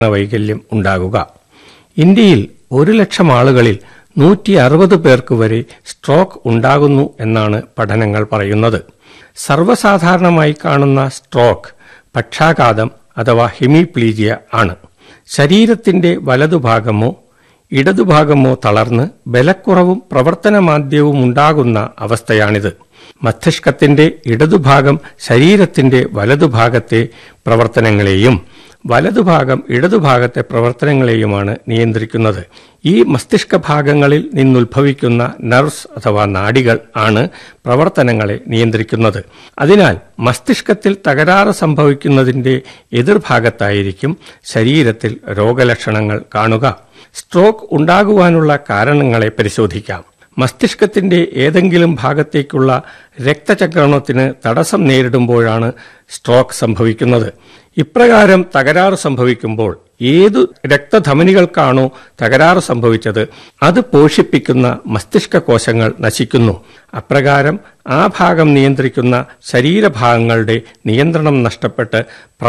വൈകല്യം ഉണ്ടാകുക ഇന്ത്യയിൽ ഒരു ലക്ഷം ആളുകളിൽ നൂറ്റി അറുപത് പേർക്ക് വരെ സ്ട്രോക്ക് ഉണ്ടാകുന്നു എന്നാണ് പഠനങ്ങൾ പറയുന്നത് സർവ്വസാധാരണമായി കാണുന്ന സ്ട്രോക്ക് പക്ഷാഘാതം അഥവാ ഹെമിപ്ലീജിയ ആണ് ശരീരത്തിന്റെ വലതുഭാഗമോ ഇടതുഭാഗമോ തളർന്ന് ബലക്കുറവും പ്രവർത്തനമാന്ദ്യവും ഉണ്ടാകുന്ന അവസ്ഥയാണിത് മസ്തിഷ്കത്തിന്റെ ഇടതുഭാഗം ശരീരത്തിന്റെ വലതുഭാഗത്തെ പ്രവർത്തനങ്ങളെയും വലതുഭാഗം ഇടതുഭാഗത്തെ പ്രവർത്തനങ്ങളെയുമാണ് നിയന്ത്രിക്കുന്നത് ഈ മസ്തിഷ്ക ഭാഗങ്ങളിൽ നിന്നുത്ഭവിക്കുന്ന നർവ്സ് അഥവാ നാഡികൾ ആണ് പ്രവർത്തനങ്ങളെ നിയന്ത്രിക്കുന്നത് അതിനാൽ മസ്തിഷ്കത്തിൽ തകരാറ് സംഭവിക്കുന്നതിന്റെ എതിർഭാഗത്തായിരിക്കും ശരീരത്തിൽ രോഗലക്ഷണങ്ങൾ കാണുക സ്ട്രോക്ക് ഉണ്ടാകുവാനുള്ള കാരണങ്ങളെ പരിശോധിക്കാം മസ്തിഷ്കത്തിന്റെ ഏതെങ്കിലും ഭാഗത്തേക്കുള്ള രക്തചക്രണത്തിന് തടസ്സം നേരിടുമ്പോഴാണ് സ്ട്രോക്ക് സംഭവിക്കുന്നത് ഇപ്രകാരം തകരാറ് സംഭവിക്കുമ്പോൾ ഏതു രക്തധമനികൾക്കാണോ തകരാറ് സംഭവിച്ചത് അത് പോഷിപ്പിക്കുന്ന മസ്തിഷ്ക കോശങ്ങൾ നശിക്കുന്നു അപ്രകാരം ആ ഭാഗം നിയന്ത്രിക്കുന്ന ശരീരഭാഗങ്ങളുടെ നിയന്ത്രണം നഷ്ടപ്പെട്ട്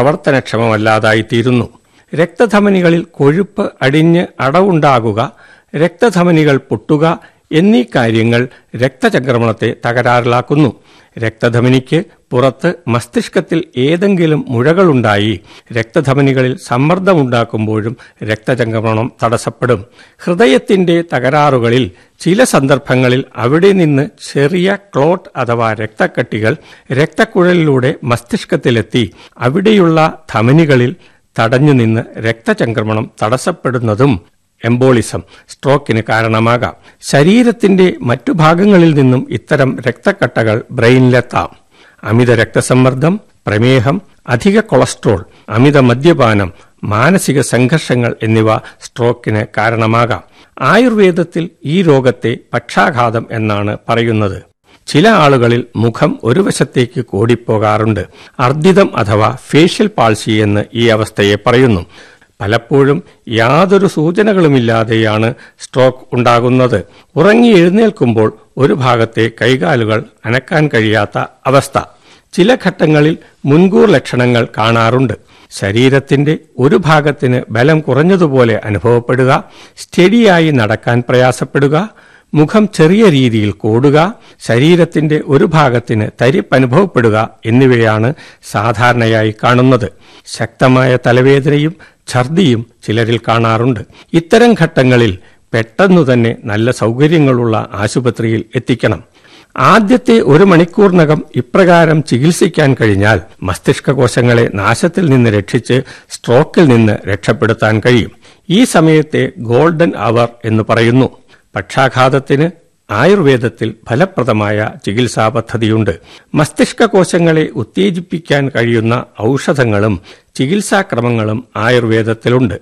പ്രവർത്തനക്ഷമമല്ലാതായിത്തീരുന്നു രക്തധമനികളിൽ കൊഴുപ്പ് അടിഞ്ഞ് അടവുണ്ടാകുക രക്തധമനികൾ പൊട്ടുക എന്നീ കാര്യങ്ങൾ രക്തചംക്രമണത്തെ തകരാറിലാക്കുന്നു രക്തധമനിക്ക് പുറത്ത് മസ്തിഷ്കത്തിൽ ഏതെങ്കിലും മുഴകളുണ്ടായി രക്തധമനികളിൽ സമ്മർദ്ദമുണ്ടാക്കുമ്പോഴും രക്തചംക്രമണം തടസ്സപ്പെടും ഹൃദയത്തിന്റെ തകരാറുകളിൽ ചില സന്ദർഭങ്ങളിൽ അവിടെ നിന്ന് ചെറിയ ക്ലോട്ട് അഥവാ രക്തക്കട്ടികൾ രക്തക്കുഴലിലൂടെ മസ്തിഷ്കത്തിലെത്തി അവിടെയുള്ള ധമനികളിൽ തടഞ്ഞു നിന്ന് രക്തചംക്രമണം തടസ്സപ്പെടുന്നതും എംബോളിസം സ്ട്രോക്കിന് കാരണമാകാം ശരീരത്തിന്റെ മറ്റു ഭാഗങ്ങളിൽ നിന്നും ഇത്തരം രക്തക്കട്ടകൾ ബ്രെയിനിലെത്താം അമിത രക്തസമ്മർദ്ദം പ്രമേഹം അധിക കൊളസ്ട്രോൾ അമിത മദ്യപാനം മാനസിക സംഘർഷങ്ങൾ എന്നിവ സ്ട്രോക്കിന് കാരണമാകാം ആയുർവേദത്തിൽ ഈ രോഗത്തെ പക്ഷാഘാതം എന്നാണ് പറയുന്നത് ചില ആളുകളിൽ മുഖം ഒരു വശത്തേക്ക് കോടിപ്പോകാറുണ്ട് അർദ്ദിതം അഥവാ ഫേഷ്യൽ പാൾസി എന്ന് ഈ അവസ്ഥയെ പറയുന്നു പലപ്പോഴും യാതൊരു സൂചനകളുമില്ലാതെയാണ് സ്ട്രോക്ക് ഉണ്ടാകുന്നത് ഉറങ്ങി എഴുന്നേൽക്കുമ്പോൾ ഒരു ഭാഗത്തെ കൈകാലുകൾ അനക്കാൻ കഴിയാത്ത അവസ്ഥ ചില ഘട്ടങ്ങളിൽ മുൻകൂർ ലക്ഷണങ്ങൾ കാണാറുണ്ട് ശരീരത്തിന്റെ ഒരു ഭാഗത്തിന് ബലം കുറഞ്ഞതുപോലെ അനുഭവപ്പെടുക സ്റ്റഡിയായി നടക്കാൻ പ്രയാസപ്പെടുക മുഖം ചെറിയ രീതിയിൽ കോടുക ശരീരത്തിന്റെ ഒരു ഭാഗത്തിന് തരിപ്പ് അനുഭവപ്പെടുക എന്നിവയാണ് സാധാരണയായി കാണുന്നത് ശക്തമായ തലവേദനയും ഛർദിയും ചിലരിൽ കാണാറുണ്ട് ഇത്തരം ഘട്ടങ്ങളിൽ പെട്ടെന്നു തന്നെ നല്ല സൗകര്യങ്ങളുള്ള ആശുപത്രിയിൽ എത്തിക്കണം ആദ്യത്തെ ഒരു മണിക്കൂറിനകം ഇപ്രകാരം ചികിത്സിക്കാൻ കഴിഞ്ഞാൽ മസ്തിഷ്ക കോശങ്ങളെ നാശത്തിൽ നിന്ന് രക്ഷിച്ച് സ്ട്രോക്കിൽ നിന്ന് രക്ഷപ്പെടുത്താൻ കഴിയും ഈ സമയത്തെ ഗോൾഡൻ അവർ എന്ന് പറയുന്നു പക്ഷാഘാതത്തിന് ആയുർവേദത്തിൽ ഫലപ്രദമായ ചികിത്സാ പദ്ധതിയുണ്ട് മസ്തിഷ്ക കോശങ്ങളെ ഉത്തേജിപ്പിക്കാൻ കഴിയുന്ന ഔഷധങ്ങളും ചികിത്സാക്രമങ്ങളും ആയുർവേദത്തിലുണ്ട്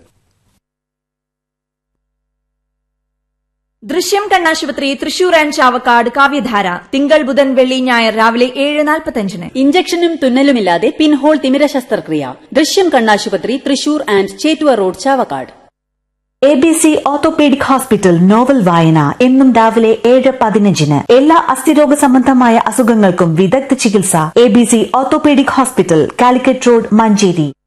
ദൃശ്യം കണ്ണാശുപത്രി തൃശൂർ ആൻഡ് ചാവക്കാട് കാവ്യധാര തിങ്കൾ ബുധൻ വെള്ളി ഞായർ രാവിലെ ഏഴ് നാൽപ്പത്തഞ്ചിന് ഇഞ്ചക്ഷനും തുന്നലുമില്ലാതെ പിൻഹോൾ തിമിര ശസ്ത്രക്രിയ ദൃശ്യം കണ്ണാശുപത്രി Thrissur and Chettuva road Chavakkad A B C orthopaedic hospital novel വായന എന്നും രാവിലെ ഏഴ് പതിനഞ്ചിന് എല്ലാ അസ്ഥിരോഗ സംബന്ധമായ അസുഖങ്ങൾക്കും വിദഗ്ധ ചികിത്സ A B C orthopaedic hospital Calicut road Manjeri